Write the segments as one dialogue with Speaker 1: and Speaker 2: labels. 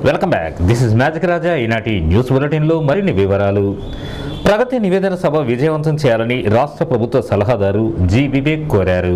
Speaker 1: welcome back this is magic Raja ఈనాటి news బులెటిన్లో మరిన్ని వివరాలు ప్రగతి నివేదన సభ విజయవంతం చేయాలని రాష్ట్ర ప్రభుత్వ సలహాదారు జి వివేక్ కోరారు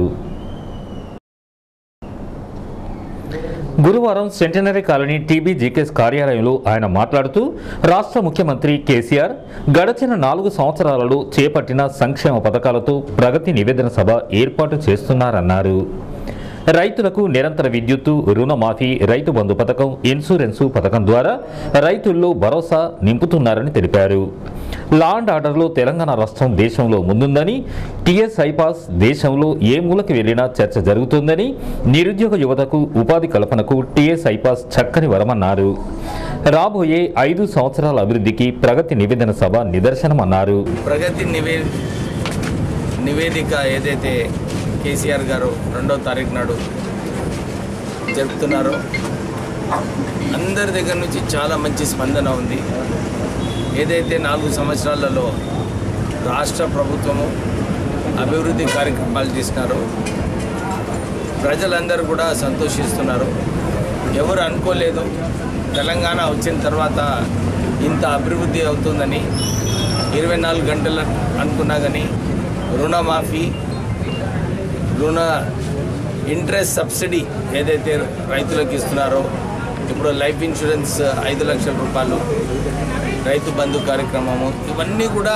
Speaker 1: గురువారం సెంటనరీ కాలనీ టీబీ జీకేఎస్ కార్యాలయంలో ఆయన మాట్లాడుతూ రాష్ట్ర ముఖ్యమంత్రి కేసీఆర్ గడచిన నాలుగు సంవత్సరాలలో చేపట్టిన సంక్షేమ పథకాలతో ప్రగతి నివేదన సభ ఏర్పాటు చేస్తున్నారన్నారు రైతులకు నిరంతర విద్యుత్తు రుణమాఫీ రైతు బంధు పథకం ఇన్సూరెన్సు పథకం ద్వారా రైతుల్లో భరోసా నింపుతున్నారని తెలిపారు లా అండ్ ఆర్డర్లో తెలంగాణ రాష్ట్రం దేశంలో ముందుందని టీఎస్ ఐపాస్ దేశంలో ఏ మూలకి వెళ్ళినా చర్చ జరుగుతుందని నిరుద్యోగ యువతకు ఉపాధి కల్పనకు టీఎస్ ఐపాస్ చక్కని వరమన్నారు రాబోయే ఐదు సంవత్సరాల అభివృద్ధికి ప్రగతి నివేదన సభ నిదర్శనమన్నారు
Speaker 2: ప్రగతి నివే నివేదిక ఏదైతే కేసీఆర్ గారు రెండో తారీఖు నాడు జరుపుతున్నారో అందరి దగ్గర నుంచి చాలా మంచి స్పందన ఉంది ఏదైతే నాలుగు సంవత్సరాలలో రాష్ట్ర ప్రభుత్వము అభివృద్ధి కార్యక్రమాలు చేసినారో ప్రజలందరూ కూడా సంతోషిస్తున్నారు ఎవరు అనుకోలేదు తెలంగాణ వచ్చిన తర్వాత ఇంత అభివృద్ధి అవుతుందని ఇరవై నాలుగు గంటలు అనుకున్నా కానీ రుణమాఫీ రుణ ఇంట్రెస్ట్ సబ్సిడీ ఏదైతే రైతులకు ఇస్తున్నారో ఇప్పుడు లైఫ్ ఇన్సూరెన్స్ ఐదు లక్షల రూపాయలు రైతు బంధు కార్యక్రమము ఇవన్నీ కూడా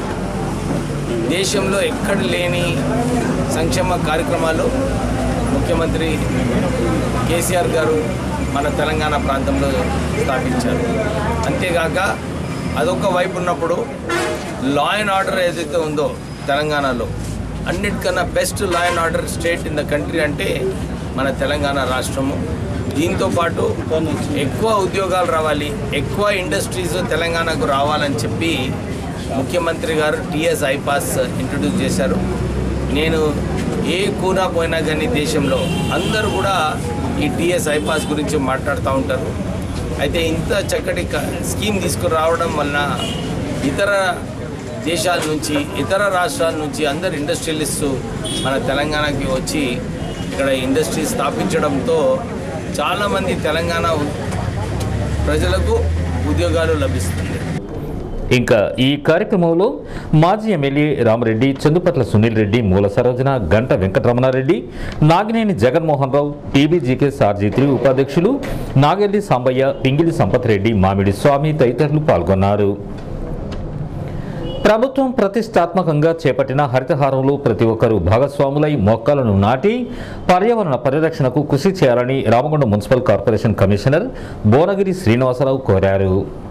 Speaker 2: దేశంలో ఎక్కడ లేని సంక్షేమ కార్యక్రమాలు ముఖ్యమంత్రి కేసీఆర్ గారు మన తెలంగాణ ప్రాంతంలో స్థాపించారు అంతేగాక అదొక వైపు ఉన్నప్పుడు లా అండ్ ఆర్డర్ ఏదైతే ఉందో తెలంగాణలో అన్నిటికన్నా best law and order state in the country అంటే మన తెలంగాణ రాష్ట్రము దీంతో పాటు ఎక్కువ ఉద్యోగాలు రావాలి ఎక్కువ ఇండస్ట్రీస్ తెలంగాణకు రావాలని చెప్పి ముఖ్యమంత్రి గారు టీఎస్ ఐపాస్ ఇంట్రడ్యూస్ చేశారు నేను ఏ కూర పోయినా కానీ దేశంలో అందరూ కూడా ఈ టీఎస్ ఐపాస్ గురించి మాట్లాడుతూ ఉంటారు అయితే ఇంత చక్కటి క- స్కీమ్ తీసుకురావడం వలన ఇతర దేశాల నుంచి ఇతర రాష్ట్రాల నుంచి అందరు ఇండస్ట్రియలిస్టు మన తెలంగాణకి వచ్చి ఇక్కడ ఇండస్ట్రీ స్థాపించడంతో చాలామంది తెలంగాణ ఉ- ప్రజలకు ఉద్యోగాలు లభిస్తుంది
Speaker 1: ఇంకా ఈ కార్యక్రమంలో మాజీ ఎమ్మెల్యే రామరెడ్డి చందుపట్ల సునీల్ రెడ్డి మూల సరోజన గంట వెంకటరమణారెడ్డి నాగినేని జగన్మోహన్ రావు టీబీజీకే సార్జీ త్రీ ఉపాధ్యక్షులు నాగెల్లి సాంబయ్య పింగిలి సంపత్ రెడ్డి మామిడి స్వామి తదితరులు పాల్గొన్నారు ప్రభుత్వం ప్రతిష్టాత్మకంగా చేపట్టిన హరితహారంలో ప్రతి ఒక్కరూ భాగస్వాములై మొక్కలను నాటి పర్యావరణ పరిరక్షణకు కృషి చేయాలని Ramagundam municipal corporation commissioner Bhuvanagiri Srinivasarao కోరారు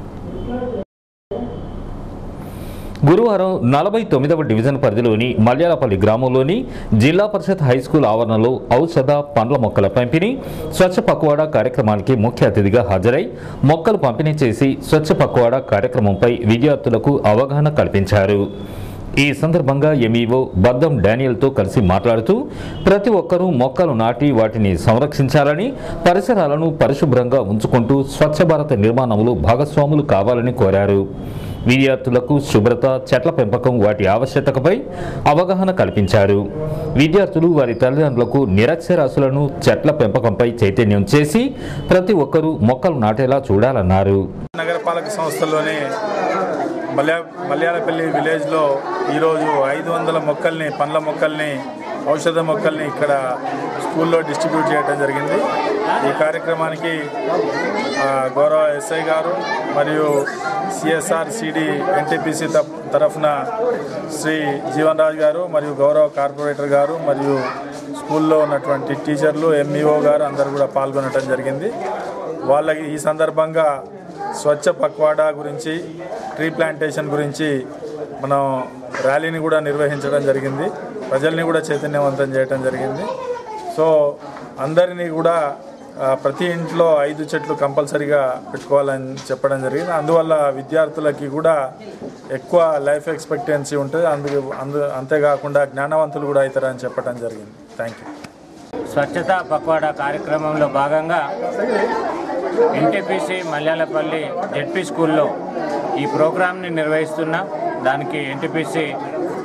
Speaker 1: గురువారం నలభై తొమ్మిదవ డివిజన్ పరిధిలోని మల్యాలపల్లి గ్రామంలోని జిల్లా పరిషత్ హై స్కూల్ ఆవరణలో ఔషధ పండ్ల మొక్కల పంపిణీ స్వచ్ఛ పక్వాడా కార్యక్రమానికి ముఖ్య అతిథిగా హాజరై మొక్కలు పంపిణీ చేసి స్వచ్ఛ పక్వాడా కార్యక్రమంపై విద్యార్థులకు అవగాహన కల్పించారు ఈ సందర్భంగా ఎంఈఓ బద్దం డానియల్తో కలిసి మాట్లాడుతూ ప్రతి ఒక్కరూ మొక్కలు నాటి వాటిని సంరక్షించాలని పరిసరాలను పరిశుభ్రంగా ఉంచుకుంటూ స్వచ్ఛ భారత నిర్మాణంలో భాగస్వాములు కావాలని కోరారు విద్యార్థులకు శుభ్రత చెట్ల పెంపకం వాటి ఆవశ్యకతపై అవగాహన కల్పించారు విద్యార్థులు వారి తల్లిదండ్రులకు నిరక్షరాస్యులను చెట్ల పెంపకంపై చైతన్యం చేసి ప్రతి ఒక్కరూ మొక్కలు నాటేలా చూడాలన్నారు
Speaker 3: నగరపాలక సంస్థలోని మల్యా మల్యాలపల్లి విలేజ్లో ఈరోజు ఐదు వందల మొక్కల్ని పండ్ల మొక్కల్ని ఔషధ మొక్కల్ని ఇక్కడ స్కూల్లో డిస్ట్రిబ్యూట్ చేయడం జరిగింది ఈ కార్యక్రమానికి ఆ, గౌరవ ఎస్ఐ గారు మరియు సిఎస్ఆర్ సిడి ఎన్టీపీసీ తరఫున శ్రీ జీవన్ రాజ్ గారు మరియు గౌరవ కార్పొరేటర్ గారు మరియు స్కూల్లో ఉన్నటువంటి టీచర్లు ఎంఈఓ గారు అందరూ కూడా పాల్గొనడం జరిగింది వాళ్ళకి ఈ సందర్భంగా స్వచ్ఛ పక్వాడా గురించి ట్రీ ప్లాంటేషన్ గురించి మనం ర్యాలీని కూడా నిర్వహించడం జరిగింది ప్రజల్ని కూడా చైతన్యవంతం చేయడం జరిగింది సో అందరినీ కూడా ఆ, ప్రతి ఇంట్లో ఐదు చెట్లు కంపల్సరీగా పెట్టుకోవాలని చెప్పడం జరిగింది అందువల్ల విద్యార్థులకి కూడా ఎక్కువ లైఫ్ ఎక్స్పెక్టెన్సీ ఉంటుంది అందు అందు అంతేకాకుండా జ్ఞానవంతులు కూడా అవుతారని చెప్పడం జరిగింది థ్యాంక్ యూ
Speaker 4: స్వచ్ఛత పక్వాడా కార్యక్రమంలో భాగంగా ఎన్టీపీసీ మల్యాలపల్లి జెడ్పీ స్కూల్లో ఈ ప్రోగ్రాంని నిర్వహిస్తున్నాం దానికి ఎన్టీపీసీ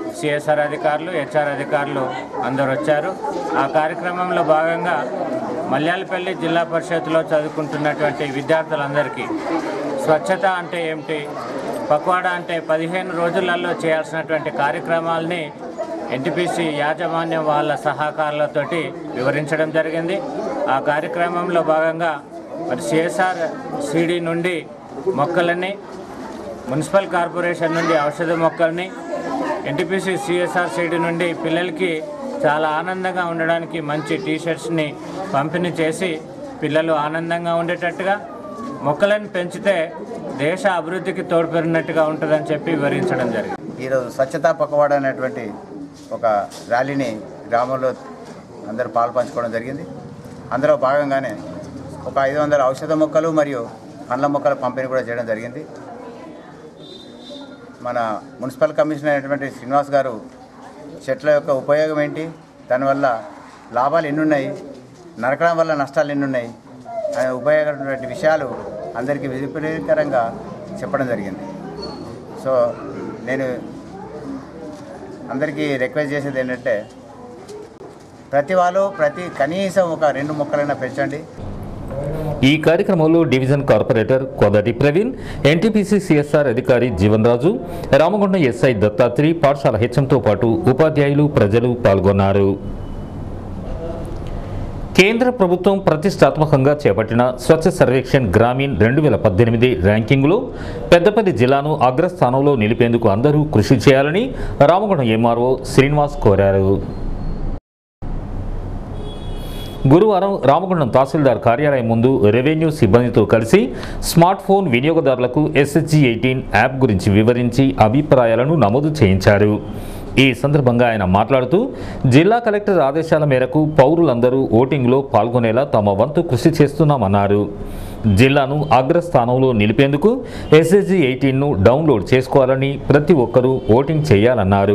Speaker 4: సిఎస్ఆర్ అధికారులు హెచ్ఆర్ అధికారులు అందరు వచ్చారు ఆ కార్యక్రమంలో భాగంగా మల్యాలపల్లి జిల్లా పరిషత్లో చదువుకుంటున్నటువంటి విద్యార్థులందరికీ స్వచ్ఛత అంటే ఏమిటి పక్వాడా అంటే పదిహేను రోజులలో చేయాల్సినటువంటి కార్యక్రమాల్ని ఎన్టీపీసీ యాజమాన్యం వాళ్ళ సహకారాలతోటి వివరించడం జరిగింది ఆ కార్యక్రమంలో భాగంగా మరి సిఎస్ఆర్ సిడి నుండి మొక్కలని మున్సిపల్ కార్పొరేషన్ నుండి ఔషధ మొక్కల్ని ఎన్టీపీసీ సిఎస్ఆర్ సిడి నుండి పిల్లలకి చాలా ఆనందంగా ఉండడానికి మంచి టీషర్ట్స్ని పంపిణీ చేసి పిల్లలు ఆనందంగా ఉండేటట్టుగా మొక్కలను పెంచితే దేశ అభివృద్ధికి తోడ్పడినట్టుగా ఉంటుందని చెప్పి వివరించడం జరిగింది
Speaker 5: ఈరోజు స్వచ్ఛతా పక్కవాడ అనేటువంటి ఒక ర్యాలీని గ్రామంలో అందరూ పాలు పంచుకోవడం జరిగింది అందులో భాగంగానే ఒక ఐదు వందల ఔషధ మొక్కలు మరియు పండ్ల మొక్కల పంపిణీ కూడా చేయడం జరిగింది మన మున్సిపల్ కమిషనర్ అయినటువంటి శ్రీనివాస్ గారు చెట్ల యొక్క ఉపయోగం ఏంటి దానివల్ల లాభాలు ఎన్ని ఉన్నాయి నరకడం వల్ల నష్టాలు ఎన్ని ఉన్నాయి అనే ఉపయోగమైనటువంటి విషయాలు అందరికీ విపరీతకరంగా చెప్పడం జరిగింది సో నేను అందరికీ రిక్వెస్ట్ చేసేది ఏంటంటే ప్రతి వాళ్ళు ప్రతి కనీసం ఒక రెండు మొక్కలైనా పెంచండి
Speaker 1: ఈ కార్యక్రమంలో division corporator Kodati Praveen NTPC CSR అధికారి జీవన్ రాజు రామగుండం ఎస్ఐ దత్తాత్రి పాఠశాల హెచ్ఎంతో పాటు ఉపాధ్యాయులు ప్రజలు పాల్గొన్నారు కేంద్ర ప్రభుత్వం ప్రతిష్టాత్మకంగా చేపట్టిన స్వచ్ఛ సర్వేక్షణ్ గ్రామీణ్ రెండు వేల పద్దెనిమిది ర్యాంకింగ్లో పెద్దపల్లి జిల్లాను అగ్రస్థానంలో నిలిపేందుకు అందరూ కృషి చేయాలని రామగుండం ఎంఆర్ఓ శ్రీనివాస్ కోరారు గురువారం రామగుండం తహసీల్దార్ కార్యాలయం ముందు రెవెన్యూ సిబ్బందితో కలిసి స్మార్ట్ ఫోన్ వినియోగదారులకు ఎస్హెచ్జి ఎయిటీన్ యాప్ గురించి వివరించి అభిప్రాయాలను నమోదు చేయించారు ఈ సందర్భంగా ఆయన మాట్లాడుతూ జిల్లా కలెక్టర్ ఆదేశాల మేరకు పౌరులందరూ ఓటింగ్లో పాల్గొనేలా తమ వంతు కృషి చేస్తున్నామన్నారు జిల్లాను అగ్రస్థానంలో నిలిపేందుకు ఎస్హెచ్జి ఎయిటీన్ను డౌన్లోడ్ చేసుకోవాలని ప్రతి ఒక్కరూ ఓటింగ్ చేయాలన్నారు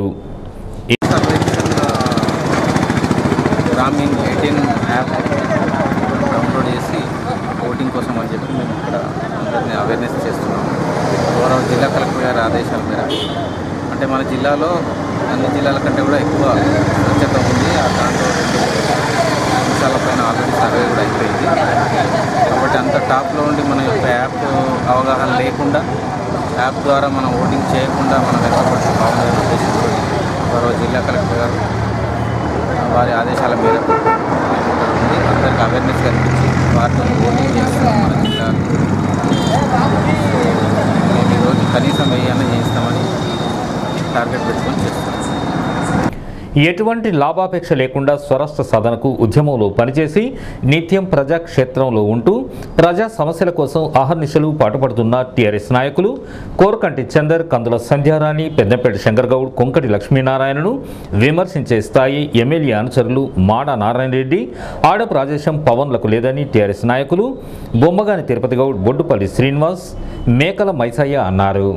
Speaker 6: గ్రామీణ్ ఎయిటీన్ యాప్ డౌన్లోడ్ చేసి ఓటింగ్ కోసం అని చెప్పి మేము ఇక్కడ అందరినీ అవేర్నెస్ చేస్తున్నాం గౌరవ జిల్లా కలెక్టర్ గారి ఆదేశాల మేరకు అంటే మన జిల్లాలో అన్ని జిల్లాల కంటే కూడా ఎక్కువ స్వచ్ఛత ఉంది ఆ దాంట్లో రెండు అంశాల పైన ఆల్రెడీ సర్వే కూడా అయిపోయింది కాబట్టి అంత టాప్లో ఉండి మన యొక్క యాప్ అవగాహన లేకుండా యాప్ ద్వారా మనం ఓటింగ్ చేయకుండా మనం వెనకబడితే బాగుందనే ఉద్దేశంతో గౌరవ జిల్లా కలెక్టర్ గారు వారి ఆదేశాల మేరకు ఉంది అందరికి అవేర్నెస్ కల్పించి వారితో ఓటింగ్ చేస్తున్నాం మన జిల్లా మేము ఈరోజు కనీసం వెయ్యన్న చేయిస్తామని టార్గెట్ పెట్టుకొని చేస్తున్నాం
Speaker 1: ఎటువంటి లాభాపేక్ష లేకుండా స్వరాష్ట్ర సాధనకు ఉద్యమంలో పనిచేసి నిత్యం ప్రజాక్షేత్రంలో ఉంటూ ప్రజా సమస్యల కోసం అహర్నిశలు పాటుపడుతున్న టీఆర్ఎస్ నాయకులు కోరకంటి చందర్ కందుల సంధ్యారాణి పెద్దంపేట శంకర్గౌడ్ కొంకటి లక్ష్మీనారాయణను విమర్శించే స్థాయి ఎమ్మెల్యే అనుచరులు మాడ నారాయణ రెడ్డి ఆడపు రాజేశం పవన్లకు లేదని టీఆర్ఎస్ నాయకులు బొమ్మగాని తిరుపతి గౌడ్ బొడ్డుపల్లి శ్రీనివాస్ మేకల మైసయ్య అన్నారు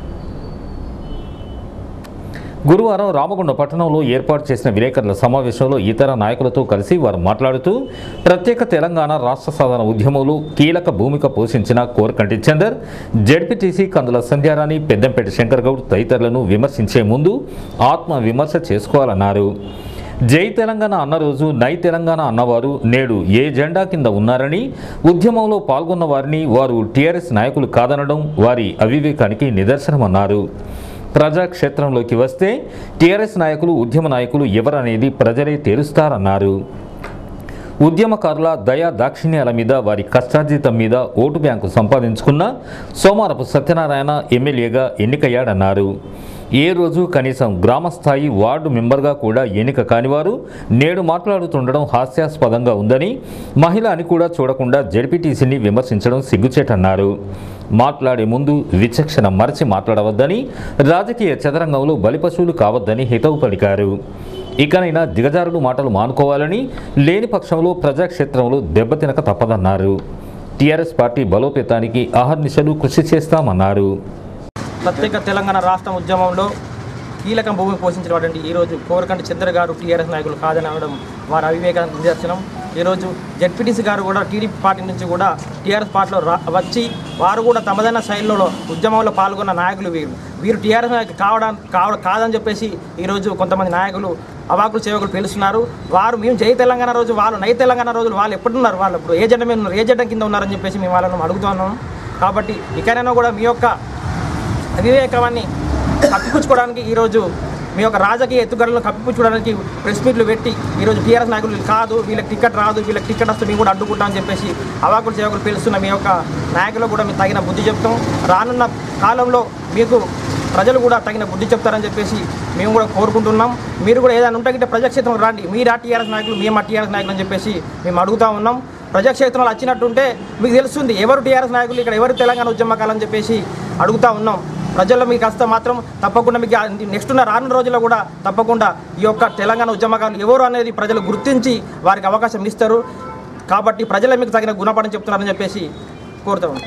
Speaker 1: గురువారం రామగుండం పట్టణంలో ఏర్పాటు చేసిన విలేకరుల సమావేశంలో ఇతర నాయకులతో కలిసి వారు మాట్లాడుతూ ప్రత్యేక తెలంగాణ రాష్ట్ర సాధన ఉద్యమంలో కీలక భూమిక పోషించిన కోరకంటి చందర్ జడ్పీటీసీ కందుల సంధ్యారాణి పెద్దంపేట శంకర్ గౌడ్ తదితరులను విమర్శించే ముందు ఆత్మ విమర్శ చేసుకోవాలన్నారు జై తెలంగాణ అన్న రోజు నై తెలంగాణ అన్నవారు నేడు ఏ జెండా కింద ఉన్నారని ఉద్యమంలో పాల్గొన్న వారిని వారు టీఆర్ఎస్ నాయకులు కాదనడం వారి అవివేకానికి నిదర్శనమన్నారు ప్రజాక్షేత్రంలోకి వస్తే టీఆర్ఎస్ నాయకులు ఉద్యమ నాయకులు ఎవరనేది ప్రజలే తేలుస్తారన్నారు ఉద్యమకారుల దయా దాక్షిణ్యాల మీద వారి కష్టార్జితం మీద ఓటు బ్యాంకు సంపాదించుకున్న సోమారపు సత్యనారాయణ ఎమ్మెల్యేగా ఎన్నికయ్యాడన్నారు ఏ రోజు కనీసం గ్రామస్థాయి వార్డు మెంబర్గా కూడా ఎన్నిక కానివారు నేడు మాట్లాడుతుండడం హాస్యాస్పదంగా ఉందని మహిళ అని కూడా చూడకుండా జడ్పీటీసీని విమర్శించడం సిగ్గుచేటన్నారు మాట్లాడే ముందు విచక్షణ మరచి మాట్లాడవద్దని రాజకీయ చదరంగంలో బలిపశువులు కావద్దని హితవు పలికారు ఇకనైనా దిగజారుడు మాటలు మానుకోవాలని లేని పక్షంలో ప్రజాక్షేత్రంలో దెబ్బతినక తప్పదన్నారు టీఆర్ఎస్ పార్టీ బలోపేతానికి అహర్నిశలు కృషి చేస్తామన్నారు
Speaker 7: ప్రత్యేక తెలంగాణ రాష్ట్ర ఉద్యమంలో కీలక భూమి పోషించినటువంటి ఈరోజు కోరకంటి చంద్ర గారు టీఆర్ఎస్ నాయకులు కాదని అనడం వారి అవివేక నిదర్శనం ఈరోజు జెడ్పీటీసీ గారు కూడా టీడీపీ పార్టీ నుంచి కూడా టీఆర్ఎస్ పార్టీలో రా వచ్చి వారు కూడా తమదైన శైలిలో ఉద్యమంలో పాల్గొన్న నాయకులు వీరు వీరు టీఆర్ఎస్ నాయకులు కావడం కావడం కాదని చెప్పేసి ఈరోజు కొంతమంది నాయకులు అవాకులు సేవకులు పిలుస్తున్నారు వారు మేము జై తెలంగాణ రోజు వాళ్ళు నై తెలంగాణ రోజులు వాళ్ళు ఎప్పుడున్నారు వాళ్ళు ఇప్పుడు ఏ జెండా మీద ఉన్నారు ఏ జెండా కింద ఉన్నారని చెప్పేసి మేము వాళ్ళను అడుగుతున్నాం కాబట్టి ఇకనైనా కూడా మీ యొక్క అవివేకాన్ని కప్పిపుచ్చుకోవడానికి ఈరోజు మీ యొక్క రాజకీయ ఎత్తుగడలను కప్పిపుచ్చుకోవడానికి ప్రెస్ మీట్లు పెట్టి ఈరోజు టీఆర్ఎస్ నాయకులు వీళ్ళు కాదు వీళ్ళకి టికెట్ రాదు వీళ్ళకి టికెట్ వస్తే మేము కూడా అడ్డుకుంటామని చెప్పేసి అవాకులు సేవకులు పిలుస్తున్న మీ యొక్క నాయకులు కూడా మీకు తగిన బుద్ధి చెప్తాం రానున్న కాలంలో మీకు ప్రజలు కూడా తగిన బుద్ధి చెప్తారని చెప్పేసి మేము కూడా కోరుకుంటున్నాం మీరు కూడా ఏదైనా ఉంటే గిట్ట ప్రజాక్షేత్రం రండి మీరు ఆ టీఆర్ఎస్ నాయకులు మేము ఆ టీఆర్ఎస్ నాయకులు అని చెప్పేసి మేము అడుగుతా ఉన్నాం ప్రజాక్షేత్రంలో వచ్చినట్టుంటే మీకు తెలుస్తుంది ఎవరు టీఆర్ఎస్ నాయకులు ఇక్కడ ఎవరు తెలంగాణ ఉద్యమకాలని చెప్పేసి అడుగుతా ఉన్నాం ప్రజల్లో మీకు వస్తే మాత్రం తప్పకుండా మీకు నెక్స్ట్ ఉన్న రానున్న రోజుల్లో కూడా తప్పకుండా ఈ యొక్క తెలంగాణ ఉద్యమకాలు ఎవరు అనేది ప్రజలు గుర్తించి వారికి అవకాశం ఇస్తారు కాబట్టి ప్రజలే మీకు తగిన గుణపడని చెప్తున్నారని చెప్పేసి కోరుతా ఉన్నాం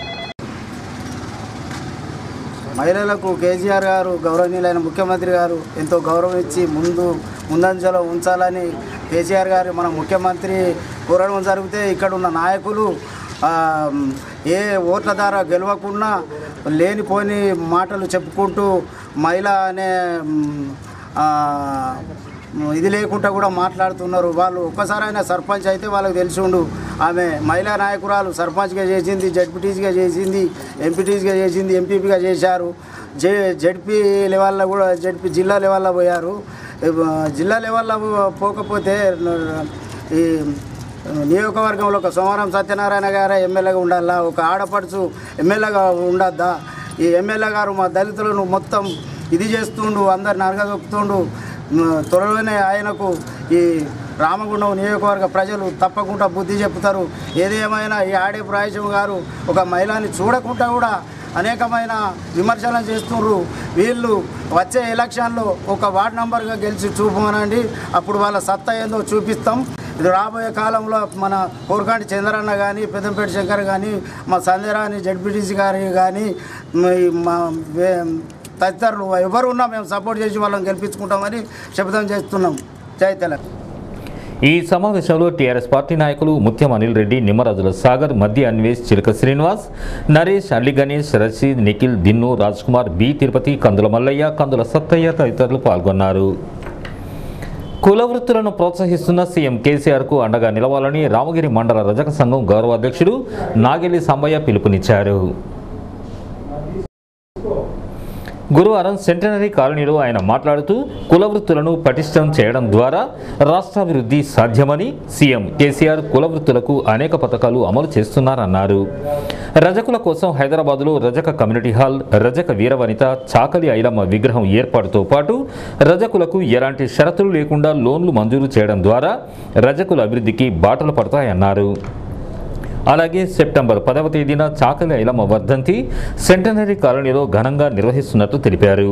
Speaker 8: మహిళలకు కేసీఆర్ గారు గౌరవనీయులైన ముఖ్యమంత్రి గారు ఎంతో గౌరవం ఇచ్చి ముందు ముందంజలో ఉంచాలని కేసీఆర్ గారు మన ముఖ్యమంత్రి కోరడం జరిగితే ఇక్కడ ఉన్న నాయకులు ఆ, ఏ ఓట్ల ద్వారా గెలవకుండా లేనిపోని మాటలు చెప్పుకుంటూ మహిళ అనే మ్, ఆ, ఇది లేకుండా కూడా మాట్లాడుతున్నారు వాళ్ళు ఒక్కసారైనా సర్పంచ్ అయితే వాళ్ళకి తెలిసి ఉండు ఆమె మహిళా నాయకురాలు సర్పంచ్గా చేసింది జడ్పీటీసీగా చేసింది ఎంపీటీసీగా చేసింది ఎంపీపీగా చేశారు జే జడ్పీ లెవెల్లో కూడా జడ్పీ జిల్లా లెవెల్లో పోయారు ఇవ్వ- జిల్లా లెవెల్లో పోకపోతే ఈ నియోజకవర్గంలో ఒక సోమవారం సత్యనారాయణ గారే ఎమ్మెల్యేగా ఉండాలా ఒక ఆడపడుచు ఎమ్మెల్యేగా ఉండద్దా ఈ ఎమ్మెల్యే గారు మా దళితులను మొత్తం ఇది చేస్తుండు అందరిని అరగదొక్కుతుండు మ్, త్వరలోనే ఆయనకు ఈ రామగుండం నియోజకవర్గ ప్రజలు తప్పకుండా బుద్ధి చెప్తారు ఏదేమైనా ఈ ఆడే ప్రాయశం గారు ఒక మహిళని చూడకుండా కూడా అనేకమైన విమర్శలు చేస్తున్నారు వీళ్ళు వచ్చే ఎలక్షన్లో ఒక వార్డ్ నంబర్గా గెలిచి చూపమనండి అప్పుడు వాళ్ళ సత్తా ఏందో చూపిస్తాం ఇది రాబోయే కాలంలో మన కోరకాంటి చంద్రన్న కానీ పెద్దంపేట శంకర్ కానీ మా సంధ్యరాని జడ్పీటీసీ గారి కానీ మీ- మా వే- తదితరులు ఎవరు ఉన్నా మేము సపోర్ట్ చేసి వాళ్ళని గెలిపించుకుంటామని శపథం చేస్తున్నాం జై తెలంగాణ
Speaker 1: ఈ సమావేశంలో టీఆర్ఎస్ పార్టీ నాయకులు ముత్యం అనిల్ రెడ్డి నిమ్మరాజుల సాగర్ మధ్య అన్వేష్ చిలక శ్రీనివాస్ నరేష్ అల్లి గణేష్ రషీద్ నిఖిల్ దిన్ను రాజ్ కుమార్ బి తిరుపతి కందుల మల్లయ్య కందుల సత్తయ్య తదితరులు పాల్గొన్నారు కుల వృత్తులను ప్రోత్సహిస్తున్న సీఎం కేసీఆర్కు అండగా నిలవాలని రామగిరి మండల రజక సంఘం గౌరవ అధ్యక్షుడు నాగెల్లి సాంబయ్య పిలుపునిచ్చారు గురువారం సెంటనరీ కాలనీలో ఆయన మాట్లాడుతూ కుల వృత్తులను పటిష్టం చేయడం ద్వారా రాష్ట్రాభివృద్ధి సాధ్యమని సీఎం కేసీఆర్ కుల వృత్తులకు అనేక పథకాలు అమలు చేస్తున్నారన్నారు రజకుల కోసం హైదరాబాదులో రజక కమ్యూనిటీ హాల్ రజక వీరవనిత చాకలి ఐలమ్మ విగ్రహం ఏర్పాటుతో పాటు రజకులకు ఎలాంటి షరతులు లేకుండా లోన్లు మంజూరు చేయడం ద్వారా రజకుల అభివృద్ధికి బాటలు పడతాయన్నారు అలాగే సెప్టెంబర్ పదవ తేదీన చాకలి ఐలమ్మ వర్ధంతి సెంటనరీ కాలనీలో ఘనంగా నిర్వహిస్తున్నట్టు తెలిపారు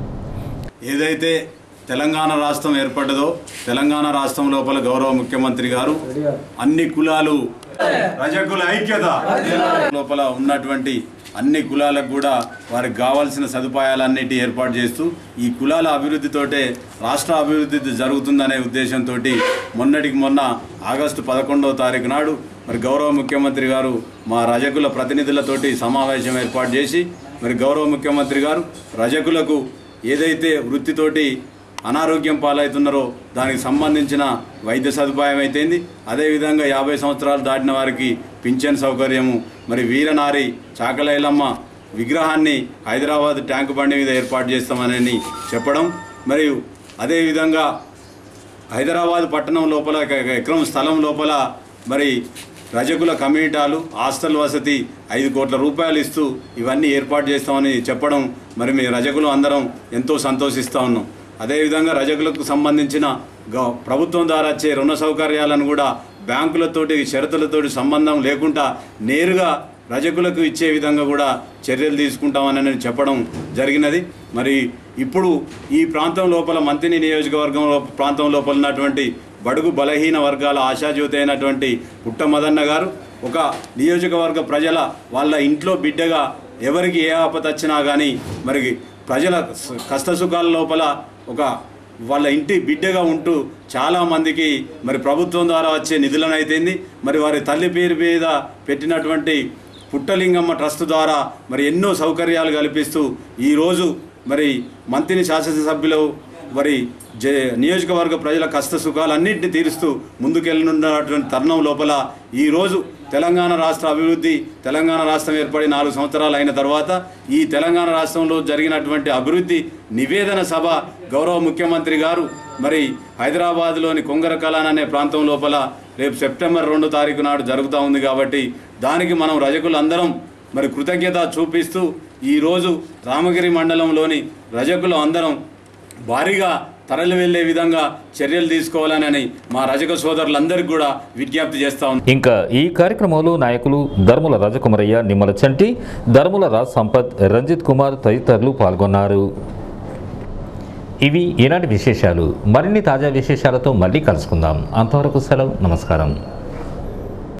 Speaker 9: ఏదైతే తెలంగాణ రాష్ట్రం ఏర్పడ్డదో తెలంగాణ రాష్ట్రం లోపల గౌరవ ముఖ్యమంత్రి గారు అన్ని కులాలు రజకుల ఐక్యత లోపల ఉన్నటువంటి అన్ని కులాలకు కూడా వారికి కావాల్సిన సదుపాయాలన్నిటి ఏర్పాటు చేస్తూ ఈ కులాల అభివృద్ధితోటే రాష్ట్ర అభివృద్ధి జరుగుతుందనే ఉద్దేశంతో మొన్నటికి మొన్న ఆగస్టు పదకొండవ తారీఖు నాడు మరి గౌరవ ముఖ్యమంత్రి గారు మా రజకుల ప్రతినిధులతోటి సమావేశం ఏర్పాటు చేసి మరి గౌరవ ముఖ్యమంత్రి గారు రజకులకు ఏదైతే వృత్తితోటి అనారోగ్యం పాలవుతున్నారో దానికి సంబంధించిన వైద్య సదుపాయం అయితేంది అదేవిధంగా యాభై సంవత్సరాలు దాటిన వారికి పింఛన్ సౌకర్యము మరి వీరనారి చాకలైలమ్మ విగ్రహాన్ని హైదరాబాద్ ట్యాంకు బండి మీద ఏర్పాటు చేస్తామని చెప్పడం మరియు అదేవిధంగా హైదరాబాద్ పట్టణం లోపల ఒక ఎకరం స్థలం లోపల మరి రజకుల కమ్యూనిటాలు హాస్టల్ వసతి ఐదు కోట్ల రూపాయలు ఇస్తూ ఇవన్నీ ఏర్పాటు చేస్తామని చెప్పడం మరి మీ రజకులు అందరం ఎంతో సంతోషిస్తూ ఉన్నాం అదేవిధంగా రజకులకు సంబంధించిన గ- ప్రభుత్వం ద్వారా వచ్చే రుణ సౌకర్యాలను కూడా బ్యాంకులతోటి షరతులతోటి సంబంధం లేకుండా నేరుగా రజకులకు ఇచ్చే విధంగా కూడా చర్యలు తీసుకుంటామని చెప్పడం జరిగినది మరి ఇప్పుడు ఈ ప్రాంతం లోపల మంతిని నియోజకవర్గం లో- ప్రాంతం లోపల ఉన్నటువంటి బడుగు బలహీన వర్గాల ఆశాజ్యోతి అయినటువంటి పుట్ట మదన్న గారు ఒక నియోజకవర్గ ప్రజల వాళ్ళ ఇంట్లో బిడ్డగా ఎవరికి ఏ ఆపద వచ్చినా కానీ మరి ప్రజల స- కష్టసుఖాల లోపల ఒక వాళ్ళ ఇంటి బిడ్డగా ఉంటూ చాలా మందికి మరి ప్రభుత్వం ద్వారా వచ్చే నిధులను అయితేంది మరి వారి తల్లి పేరు మీద పెట్టినటువంటి పుట్టలింగమ్మ ట్రస్ట్ ద్వారా మరి ఎన్నో సౌకర్యాలు కల్పిస్తూ ఈరోజు మరి మంత్రిని శాసనసభ్యులు మరి జే నియోజకవర్గ ప్రజల కష్ట సుఖాలన్నింటినీ తీరుస్తూ ముందుకెళ్ళనున్నటువంటి తరుణం లోపల ఈరోజు తెలంగాణ రాష్ట్ర అభివృద్ధి తెలంగాణ రాష్ట్రం ఏర్పడి నాలుగు సంవత్సరాలు అయిన తర్వాత ఈ తెలంగాణ రాష్ట్రంలో జరిగినటువంటి అభివృద్ధి నివేదన సభ గౌరవ ముఖ్యమంత్రి గారు మరి హైదరాబాద్లోని కొంగర కలాన్ అనే ప్రాంతం లోపల రేపు సెప్టెంబర్ రెండు తారీఖు నాడు జరుగుతూ ఉంది కాబట్టి దానికి మనం రజకులందరం మరి కృతజ్ఞత చూపిస్తూ ఈరోజు రామగిరి మండలంలోని రజకులు అందరం భారీగా తరలి వెళ్లే విధంగా చర్యలు తీసుకోవాలని మా రజక సోదరులందరికీ కూడా విజ్ఞప్తి చేస్తా ఉన్నాం
Speaker 1: ఇంకా ఈ కార్యక్రమంలో నాయకులు ధర్ముల రాజకుమరయ్య నిమ్మల చంటి ధర్ముల రాజ్ సంపత్ రంజిత్ కుమార్ తదితరులు పాల్గొన్నారు ఇవి ఈనాటి విశేషాలు మరిన్ని తాజా విశేషాలతో మళ్ళీ కలుసుకుందాం అంతవరకు సెలవు నమస్కారం